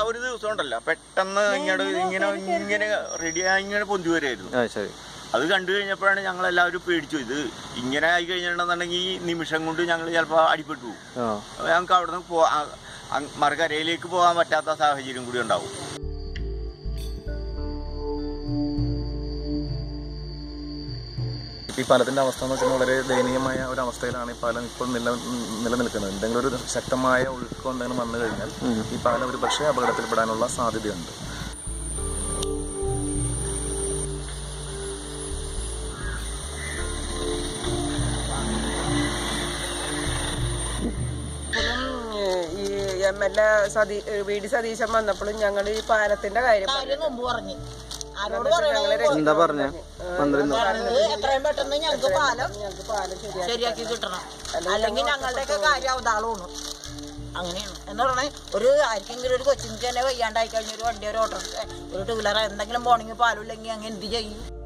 ഒരു ദിവസം ഉണ്ടല്ലോ പെട്ടെന്ന് ഇങ്ങോട്ട് ഇങ്ങനെ ഇങ്ങനെ റെഡിയായി ഇങ്ങനെ പൊന്തി വരുമായിരുന്നു ആ ശരി അത് കണ്ടു കഴിഞ്ഞപ്പോഴാണ് ഞങ്ങൾ എല്ലാവരും പേടിച്ചു ഇത് ഇങ്ങനെ ആയി കഴിഞ്ഞിട്ടുണ്ടെന്നുണ്ടെങ്കിൽ ഈ നിമിഷം കൊണ്ട് ഞങ്ങൾ ചിലപ്പോൾ അടിപ്പെട്ടു പോകും ആ അപ്പോൾ ഞങ്ങൾക്ക് അവിടെ നിന്ന് പോ ആ- അങ് മറുകരയിലേക്ക് പോകാൻ പറ്റാത്ത സാഹചര്യം കൂടി ഉണ്ടാവും ഈ പാലത്തിന്റെ അവസ്ഥ എന്ന് വെച്ചാൽ വളരെ ദയനീയമായ ഒരു അവസ്ഥയിലാണ് ഈ പാലം ഇപ്പോൾ നില നിലനിൽക്കുന്നത് എന്തെങ്കിലും ഒരു ശക്തമായ ഒഴുക്കോ എന്തെങ്കിലും വന്നു കഴിഞ്ഞാൽ ഈ പാലം ഒരു പക്ഷേ അപകടത്തിൽപ്പെടാനുള്ള സാധ്യതയുണ്ട് ഇപ്പോഴും ഈ എം എൽ എ സതീ വി ഡി സതീശൻ വന്നപ്പോഴും ഞങ്ങൾ ഈ പാലത്തിന്റെ കാര്യം കാര്യം മുമ്പ് പറഞ്ഞു ആരോട് ഞങ്ങളെ പറയണത് എന്താ പറഞ്ഞ മന്ത്രി പറഞ്ഞത് എത്രയും പെട്ടെന്ന് ഞങ്ങൾക്ക് പാലം ഞങ്ങൾക്ക് പാലം ശരിയാക്കി ശരിയാക്കി കിട്ടണം അല്ലെങ്കിൽ ഞങ്ങളുടെയൊക്കെ കാര്യം അവതാളമാണ് അങ്ങനെയാണ് എന്ന് പറഞ്ഞാൽ ഒരു ആർക്കെങ്കിലും ഒരു കൊച്ചിന് തന്നെ വയ്യാണ്ടായി കഴിഞ്ഞ ഒരു വണ്ടി ഒരു ഓട്ടോ ഒരു ടൂ വീലർ എന്തെങ്കിലും പോണെങ്കിൽ പാലില്ലെങ്കിൽ അങ്ങനെ എന്ത് ചെയ്യും